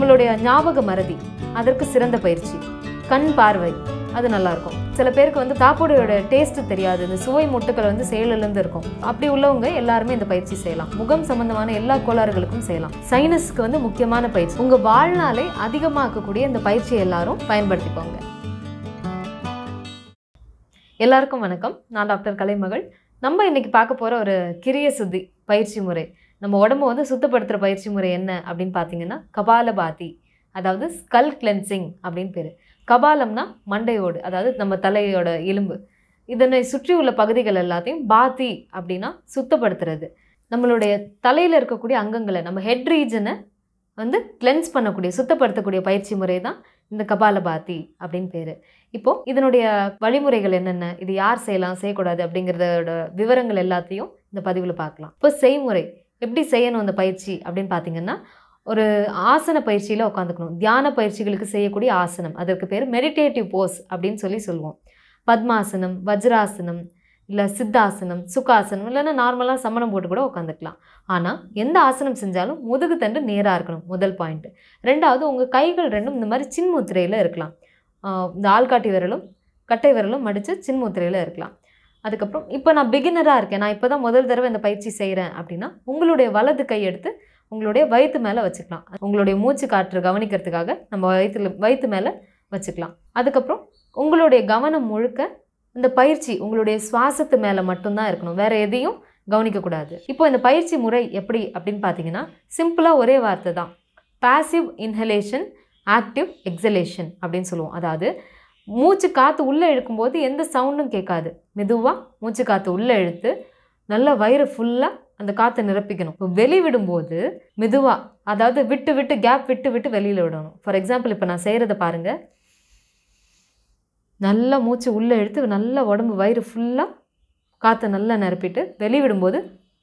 நம்மளுடைய ஞாபக மறதி அதற்கு சிறந்த பயிற்சி கண் பார்வை அது நல்லா இருக்கும் சில பேருக்கு வந்து சாப்பாடோட டேஸ்ட் தெரியாது இந்த சுவை முட்டுக்கள் வந்து செயலிழந்து இருக்கும் அப்படி உள்ளவங்க எல்லாருமே இந்த பயிற்சி செய்யலாம் முகம் சம்பந்தமான எல்லா கோளாறுகளுக்கும் செய்யலாம் சைனஸ்க்கு வந்து முக்கியமான பயிற்சி உங்க வாழ்நாளை அதிகமாக்கக்கூடிய இந்த பயிற்சியை எல்லாரும் பயன்படுத்திக்கோங்க எல்லாருக்கும் வணக்கம் நான் டாக்டர் கலைமகள் நம்ம இன்னைக்கு பார்க்க போற ஒரு கிரிய சுத்தி பயிற்சி முறை நம்ம உடம்ப வந்து சுத்தப்படுத்துகிற பயிற்சி முறை என்ன அப்படின்னு பார்த்தீங்கன்னா கபாலபாதி அதாவது ஸ்கல் கிளென்சிங் அப்படின்னு பேர் கபாலம்னா மண்டையோடு அதாவது நம்ம தலையோட எலும்பு இதனை சுற்றி உள்ள பகுதிகள் எல்லாத்தையும் பாத்தி அப்படின்னா சுத்தப்படுத்துறது நம்மளுடைய தலையில் இருக்கக்கூடிய அங்கங்களை நம்ம ஹெட் ரீஜனை வந்து கிளென்ஸ் பண்ணக்கூடிய சுத்தப்படுத்தக்கூடிய பயிற்சி முறை தான் இந்த கபாலபாதி அப்படின்னு பேர் இப்போது இதனுடைய வழிமுறைகள் என்னென்ன இது யார் செய்யலாம் செய்யக்கூடாது அப்படிங்கிறதோட விவரங்கள் எல்லாத்தையும் இந்த பதிவில் பார்க்கலாம் இப்போ செய்முறை எப்படி செய்யணும் அந்த பயிற்சி அப்படின்னு பார்த்தீங்கன்னா ஒரு ஆசன பயிற்சியில் உட்காந்துக்கணும் தியான பயிற்சிகளுக்கு செய்யக்கூடிய ஆசனம் அதற்கு பேர் மெடிடேட்டிவ் போஸ் அப்படின்னு சொல்லி சொல்லுவோம் பத்மாசனம் வஜ்ராசனம் இல்லை சித்தாசனம் சுகாசனம் இல்லைன்னா நார்மலாக சமணம் போட்டு கூட உட்காந்துக்கலாம் ஆனால் எந்த ஆசனம் செஞ்சாலும் முதுகு தண்டு நேராக இருக்கணும் முதல் பாயிண்ட் ரெண்டாவது உங்கள் கைகள் ரெண்டும் இந்த மாதிரி சின்முத்திரையில் இருக்கலாம் ஆஹ் இந்த ஆள்காட்டி விரலும் கட்டை விரலும் மடித்து சின்முத்திரையில் இருக்கலாம் அதுக்கப்புறம் இப்போ நான் பிகினராக இருக்கேன் நான் இப்போ தான் முதல் தடவை இந்த பயிற்சி செய்கிறேன் அப்படின்னா உங்களுடைய வலது கை எடுத்து உங்களுடைய வயிற்று மேலே வச்சுக்கலாம் உங்களுடைய மூச்சு காற்று கவனிக்கிறதுக்காக நம்ம வயிற்றுல வயிற்று மேலே வச்சுக்கலாம் அதுக்கப்புறம் உங்களுடைய கவனம் முழுக்க இந்த பயிற்சி உங்களுடைய சுவாசத்து மேலே மட்டும்தான் இருக்கணும் வேற எதையும் கவனிக்கக்கூடாது இப்போ இந்த பயிற்சி முறை எப்படி அப்படின்னு பார்த்தீங்கன்னா சிம்பிளாக ஒரே வார்த்தை தான் பாசிவ் இன்ஹலேஷன் ஆக்டிவ் எக்ஸலேஷன் அப்படின்னு சொல்லுவோம் அதாவது மூச்சு காற்று உள்ளே இழுக்கும்போது எந்த சவுண்டும் கேட்காது மெதுவாக மூச்சு காற்று உள்ளே இழுத்து நல்லா வயிறு ஃபுல்லாக அந்த காற்றை நிரப்பிக்கணும் இப்போ வெளி விடும்போது மெதுவாக அதாவது விட்டு விட்டு கேப் விட்டு விட்டு வெளியில் விடணும் ஃபார் எக்ஸாம்பிள் இப்போ நான் செய்கிறத பாருங்கள் நல்லா மூச்சு உள்ளே இழுத்து நல்லா உடம்பு வயிறு ஃபுல்லாக காற்றை நல்லா நிரப்பிட்டு வெளி விடும்போது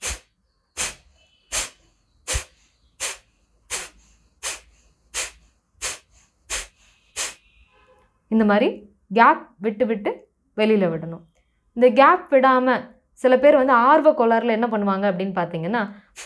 இந்த மாதிரி கேப் விட்டு விட்டு வெளியில் விடணும் இந்த கேப் விடாமல் சில பேர் வந்து ஆர்வ கோளாறுல என்ன பண்ணுவாங்க அப்படின்னு பார்த்தீங்கன்னா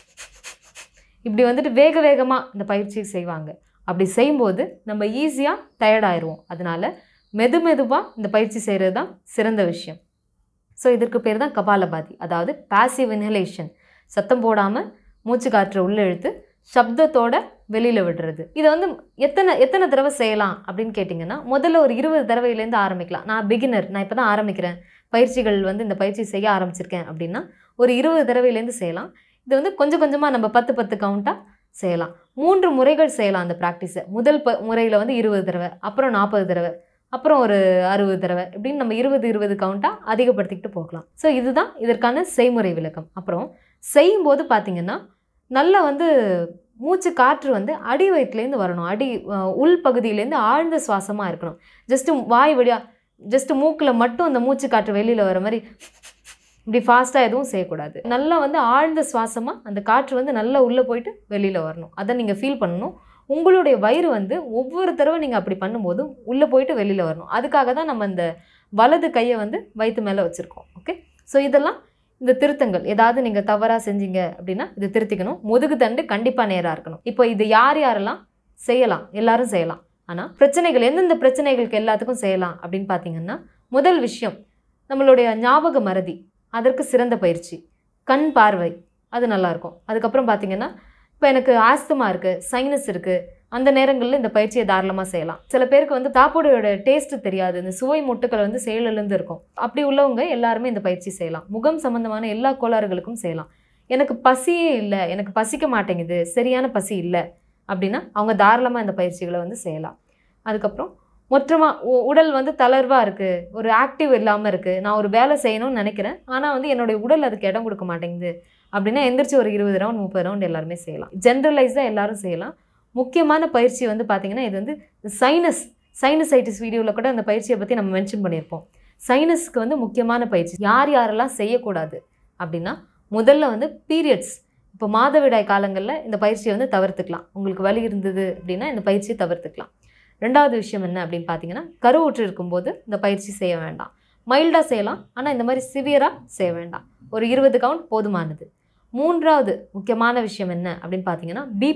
இப்படி வந்துட்டு வேக வேகமாக இந்த பயிற்சி செய்வாங்க அப்படி செய்யும்போது நம்ம ஈஸியாக டயர்டாயிருவோம் அதனால மெது மெதுவாக இந்த பயிற்சி செய்கிறது தான் சிறந்த விஷயம் ஸோ இதற்கு பேர் தான் கபாலபாதி அதாவது பாசிவ் இன்ஹலேஷன் சத்தம் போடாமல் மூச்சு காற்றை உள்ளே இழுத்து சப்தத்தோட வெளியில் விடுறது இதை வந்து எத்தனை எத்தனை தடவை செய்யலாம் அப்படின்னு கேட்டிங்கன்னா முதல்ல ஒரு இருபது தடவையிலேருந்து ஆரம்பிக்கலாம் நான் பிகினர் நான் இப்போ தான் ஆரம்பிக்கிறேன் பயிற்சிகள் வந்து இந்த பயிற்சி செய்ய ஆரம்பிச்சிருக்கேன் அப்படின்னா ஒரு இருபது தடவையிலேருந்து செய்யலாம் இது வந்து கொஞ்சம் கொஞ்சமாக நம்ம பத்து பத்து கவுண்ட்டாக செய்யலாம் மூன்று முறைகள் செய்யலாம் அந்த ப்ராக்டிஸை முதல் ப முறையில் வந்து இருபது தடவை அப்புறம் நாற்பது தடவை அப்புறம் ஒரு அறுபது தடவை இப்படின்னு நம்ம இருபது இருபது கவுண்ட்டாக அதிகப்படுத்திக்கிட்டு போகலாம் ஸோ இதுதான் இதற்கான செய்முறை விளக்கம் அப்புறம் செய்யும்போது பார்த்திங்கன்னா நல்லா வந்து மூச்சு காற்று வந்து அடி வயிற்றுலேருந்து வரணும் அடி அஹ், உள் பகுதியிலேருந்து ஆழ்ந்த சுவாசமாக இருக்கணும் ஜஸ்ட்டு வாய் வழியாக ஜஸ்ட்டு மூக்கில் மட்டும் அந்த மூச்சு காற்று வெளியில் வர மாதிரி இப்படி ஃபாஸ்ட்டாக எதுவும் செய்யக்கூடாது நல்லா வந்து ஆழ்ந்த சுவாசமாக அந்த காற்று வந்து நல்லா உள்ளே போயிட்டு வெளியில் வரணும் அதை நீங்கள் ஃபீல் பண்ணணும் உங்களுடைய வயிறு வந்து ஒவ்வொரு தடவை நீங்கள் அப்படி பண்ணும்போதும் உள்ளே போயிட்டு வெளியில் வரணும் அதுக்காக தான் நம்ம இந்த வலது கையை வந்து வயிற்று மேலே வச்சுருக்கோம் ஓகே ஸோ இதெல்லாம் இந்த திருத்தங்கள் ஏதாவது நீங்கள் தவறாக செஞ்சீங்க அப்படின்னா இது திருத்திக்கணும் முதுகு தண்டு கண்டிப்பாக நேராக இருக்கணும் இப்போ இது யார் யாரெல்லாம் செய்யலாம் எல்லாரும் செய்யலாம் ஆனால் பிரச்சனைகள் எந்தெந்த பிரச்சனைகளுக்கு எல்லாத்துக்கும் செய்யலாம் அப்படின்னு பார்த்தீங்கன்னா முதல் விஷயம் நம்மளுடைய ஞாபக மறதி அதற்கு சிறந்த பயிற்சி கண் பார்வை அது நல்லாயிருக்கும் அதுக்கப்புறம் பார்த்தீங்கன்னா இப்போ எனக்கு ஆஸ்துமா இருக்குது சைனஸ் இருக்குது அந்த நேரங்களில் இந்த பயிற்சியை தாராளமாக செய்யலாம் சில பேருக்கு வந்து சாப்பாடோட டேஸ்ட் தெரியாது இந்த சுவை முட்டுக்கள் வந்து செயலிழந்து இருக்கும் அப்படி உள்ளவங்க எல்லாருமே இந்த பயிற்சி செய்யலாம் முகம் சம்பந்தமான எல்லா கோளாறுகளுக்கும் செய்யலாம் எனக்கு பசியே இல்லை எனக்கு பசிக்க மாட்டேங்குது சரியான பசி இல்லை அப்படின்னா அவங்க தாராளமாக இந்த பயிற்சிகளை வந்து செய்யலாம் அதுக்கப்புறம் மொத்தமாக உடல் வந்து தளர்வாக இருக்குது ஒரு ஆக்டிவ் இல்லாமல் இருக்குது நான் ஒரு வேலை செய்யணும்னு நினைக்கிறேன் ஆனால் வந்து என்னுடைய உடல் அதுக்கு இடம் கொடுக்க மாட்டேங்குது அப்படின்னா எந்திரிச்சு ஒரு இருபது ரவுண்ட் முப்பது ரவுண்ட் எல்லாருமே செய்யலாம் ஜென்ரலைஸாக எல்லாரும் செய்யலாம் முக்கியமான பயிற்சி வந்து பார்த்திங்கன்னா இது வந்து சைனஸ் சைனசைட்டிஸ் வீடியோவில் கூட அந்த பயிற்சியை பற்றி நம்ம மென்ஷன் பண்ணியிருப்போம் சைனஸ்க்கு வந்து முக்கியமான பயிற்சி யார் யாரெல்லாம் செய்யக்கூடாது அப்படின்னா முதல்ல வந்து பீரியட்ஸ் இப்போ மாதவிடாய் காலங்களில் இந்த பயிற்சியை வந்து தவிர்த்துக்கலாம் உங்களுக்கு வலி இருந்தது அப்படின்னா இந்த பயிற்சியை தவிர்த்துக்கலாம் ரெண்டாவது விஷயம் என்ன அப்படின்னு பார்த்தீங்கன்னா கருவுற்று இருக்கும்போது இந்த பயிற்சி செய்ய வேண்டாம் மைல்டாக செய்யலாம் ஆனால் இந்த மாதிரி சிவியராக செய்ய வேண்டாம் ஒரு இருபது கவுண்ட் போதுமானது மூன்றாவது முக்கியமான விஷயம் என்ன அப்படின்னு பார்த்தீங்கன்னா பிபி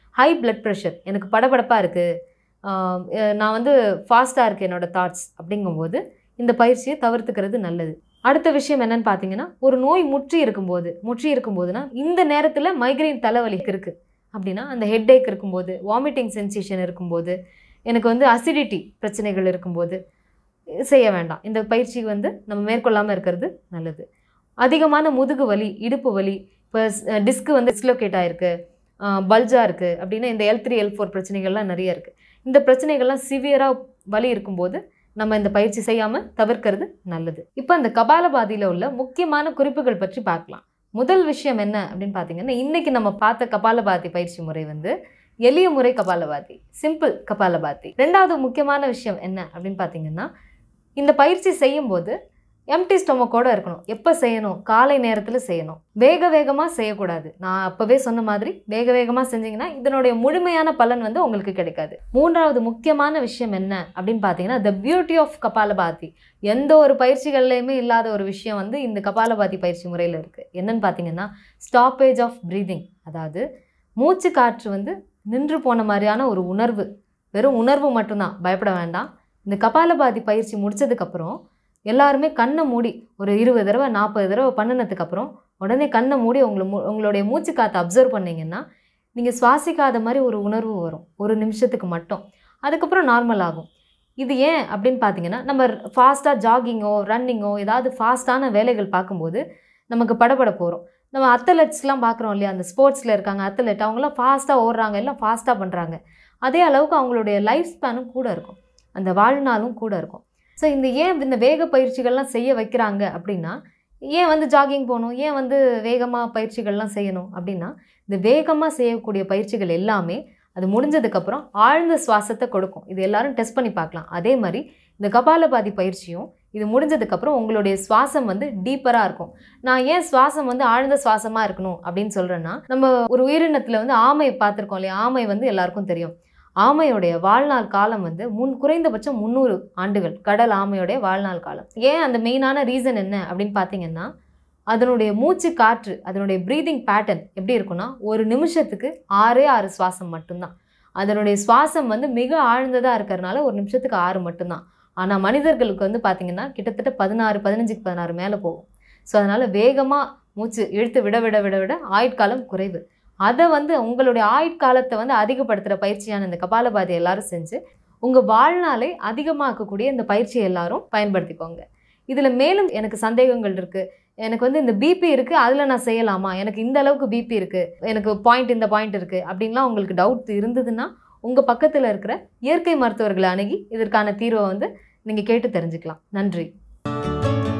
ஹை பிளட் ப்ரெஷர் எனக்கு படபடப்பாக இருக்குது நான் வந்து ஃபாஸ்ட்டாக இருக்குது என்னோடய தாட்ஸ் அப்படிங்கும்போது இந்த பயிற்சியை தவிர்த்துக்கிறது நல்லது அடுத்த விஷயம் என்னன்னு பார்த்தீங்கன்னா ஒரு நோய் முற்றி இருக்கும்போது முற்றி இருக்கும்போதுனா இந்த நேரத்தில் மைக்ரைன் தலைவலி இருக்குது அப்படின்னா அந்த ஹெட்டேக் இருக்கும்போது வாமிட்டிங் சென்சேஷன் இருக்கும்போது எனக்கு வந்து அசிடிட்டி பிரச்சனைகள் இருக்கும்போது செய்ய வேண்டாம் இந்த பயிற்சி வந்து நம்ம மேற்கொள்ளாமல் இருக்கிறது நல்லது அதிகமான முதுகு வலி இடுப்பு வலி இப்போ டிஸ்க்கு வந்து டிஸ்லோகேட் ஆகிருக்கு பல்ஜாக இருக்குது அப்படின்னா இந்த எல் த்ரீ எல் ஃபோர் பிரச்சனைகள்லாம் நிறைய இருக்குது இந்த பிரச்சனைகள்லாம் சிவியராக வலி இருக்கும்போது நம்ம இந்த பயிற்சி செய்யாமல் தவிர்க்கிறது நல்லது இப்போ அந்த கபாலபாதியில் உள்ள முக்கியமான குறிப்புகள் பற்றி பார்க்கலாம் முதல் விஷயம் என்ன அப்படின்னு பார்த்தீங்கன்னா இன்றைக்கி நம்ம பார்த்த கபாலபாதி பயிற்சி முறை வந்து எளிய முறை கபாலபாதி சிம்பிள் கபாலபாதி ரெண்டாவது முக்கியமான விஷயம் என்ன அப்படின்னு பார்த்தீங்கன்னா இந்த பயிற்சி செய்யும்போது எம்டி ஸ்டொமக்கோட இருக்கணும் எப்போ செய்யணும் காலை நேரத்தில் செய்யணும் வேக வேகமாக செய்யக்கூடாது நான் அப்போவே சொன்ன மாதிரி வேக வேகமாக செஞ்சீங்கன்னா இதனுடைய முழுமையான பலன் வந்து உங்களுக்கு கிடைக்காது மூன்றாவது முக்கியமான விஷயம் என்ன அப்படின்னு பார்த்தீங்கன்னா த பியூட்டி ஆஃப் கபாலபாதி எந்த ஒரு பயிற்சிகள்லையுமே இல்லாத ஒரு விஷயம் வந்து இந்த கபாலபாதி பயிற்சி முறையில் இருக்குது என்னன்னு பார்த்தீங்கன்னா ஸ்டாப்பேஜ் ஆஃப் ப்ரீதிங் அதாவது மூச்சு காற்று வந்து நின்று போன மாதிரியான ஒரு உணர்வு வெறும் உணர்வு மட்டும்தான் பயப்பட வேண்டாம் இந்த கபாலபாதி பயிற்சி முடிச்சதுக்கப்புறம் எல்லாருமே கண்ணை மூடி ஒரு இருபது தடவை நாற்பது தடவை பண்ணினதுக்கப்புறம் உடனே கண்ணை மூடி உங்களை மூ உங்களுடைய மூச்சு காற்றை அப்சர்வ் பண்ணிங்கன்னா நீங்கள் சுவாசிக்காத மாதிரி ஒரு உணர்வு வரும் ஒரு நிமிஷத்துக்கு மட்டும் அதுக்கப்புறம் நார்மல் ஆகும் இது ஏன் அப்படின்னு பார்த்தீங்கன்னா நம்ம ஃபாஸ்ட்டாக ஜாகிங்கோ ரன்னிங்கோ ஏதாவது ஃபாஸ்ட்டான வேலைகள் பார்க்கும்போது நமக்கு படபட போகிறோம் நம்ம அத்தலெட்ஸ்லாம் பார்க்குறோம் இல்லையா அந்த ஸ்போர்ட்ஸில் இருக்காங்க அத்தலெட் அவங்களாம் ஃபாஸ்ட்டாக ஓடுறாங்க எல்லாம் ஃபாஸ்ட்டாக பண்ணுறாங்க அதே அளவுக்கு அவங்களுடைய லைஃப் ஸ்பேனும் கூட இருக்கும் அந்த வாழ்நாளும் கூட இருக்கும் ஸோ இந்த ஏன் இந்த வேக பயிற்சிகள்லாம் செய்ய வைக்கிறாங்க அப்படின்னா ஏன் வந்து ஜாகிங் போகணும் ஏன் வந்து வேகமாக பயிற்சிகள்லாம் செய்யணும் அப்படின்னா இந்த வேகமாக செய்யக்கூடிய பயிற்சிகள் எல்லாமே அது முடிஞ்சதுக்கப்புறம் ஆழ்ந்த சுவாசத்தை கொடுக்கும் இது எல்லாரும் டெஸ்ட் பண்ணி பார்க்கலாம் அதே மாதிரி இந்த கபாலபாதி பயிற்சியும் இது முடிஞ்சதுக்கப்புறம் உங்களுடைய சுவாசம் வந்து டீப்பராக இருக்கும் நான் ஏன் சுவாசம் வந்து ஆழ்ந்த சுவாசமாக இருக்கணும் அப்படின்னு சொல்கிறேன்னா நம்ம ஒரு உயிரினத்தில் வந்து ஆமை பார்த்துருக்கோம் இல்லையா ஆமை வந்து எல்லாருக்கும் தெரியும் ஆமையுடைய வாழ்நாள் காலம் வந்து முன் குறைந்தபட்சம் முந்நூறு ஆண்டுகள் கடல் ஆமையுடைய வாழ்நாள் காலம் ஏன் அந்த மெயினான ரீசன் என்ன அப்படின்னு பார்த்தீங்கன்னா அதனுடைய மூச்சு காற்று அதனுடைய ப்ரீதிங் பேட்டர்ன் எப்படி இருக்குன்னா ஒரு நிமிஷத்துக்கு ஆறே ஆறு சுவாசம் மட்டும்தான் அதனுடைய சுவாசம் வந்து மிக ஆழ்ந்ததாக இருக்கிறதுனால ஒரு நிமிஷத்துக்கு ஆறு மட்டும்தான் ஆனால் மனிதர்களுக்கு வந்து பார்த்திங்கன்னா கிட்டத்தட்ட பதினாறு பதினஞ்சுக்கு பதினாறு மேலே போகும் ஸோ அதனால் வேகமாக மூச்சு இழுத்து விட விட விட விட ஆயுட்காலம் குறைவு அதை வந்து உங்களுடைய ஆயுட்காலத்தை வந்து அதிகப்படுத்துகிற பயிற்சியான இந்த கபாலபாதி எல்லாரும் செஞ்சு உங்கள் வாழ்நாளை அதிகமாக்கக்கூடிய இந்த பயிற்சியை எல்லாரும் பயன்படுத்திக்கோங்க இதில் மேலும் எனக்கு சந்தேகங்கள் இருக்குது எனக்கு வந்து இந்த பிபி இருக்குது அதில் நான் செய்யலாமா எனக்கு இந்த அளவுக்கு பிபி இருக்குது எனக்கு பாயிண்ட் இந்த பாயிண்ட் இருக்குது அப்படின்லாம் உங்களுக்கு டவுட் இருந்ததுன்னா உங்கள் பக்கத்தில் இருக்கிற இயற்கை மருத்துவர்களை அணுகி இதற்கான தீர்வை வந்து நீங்கள் கேட்டு தெரிஞ்சுக்கலாம் நன்றி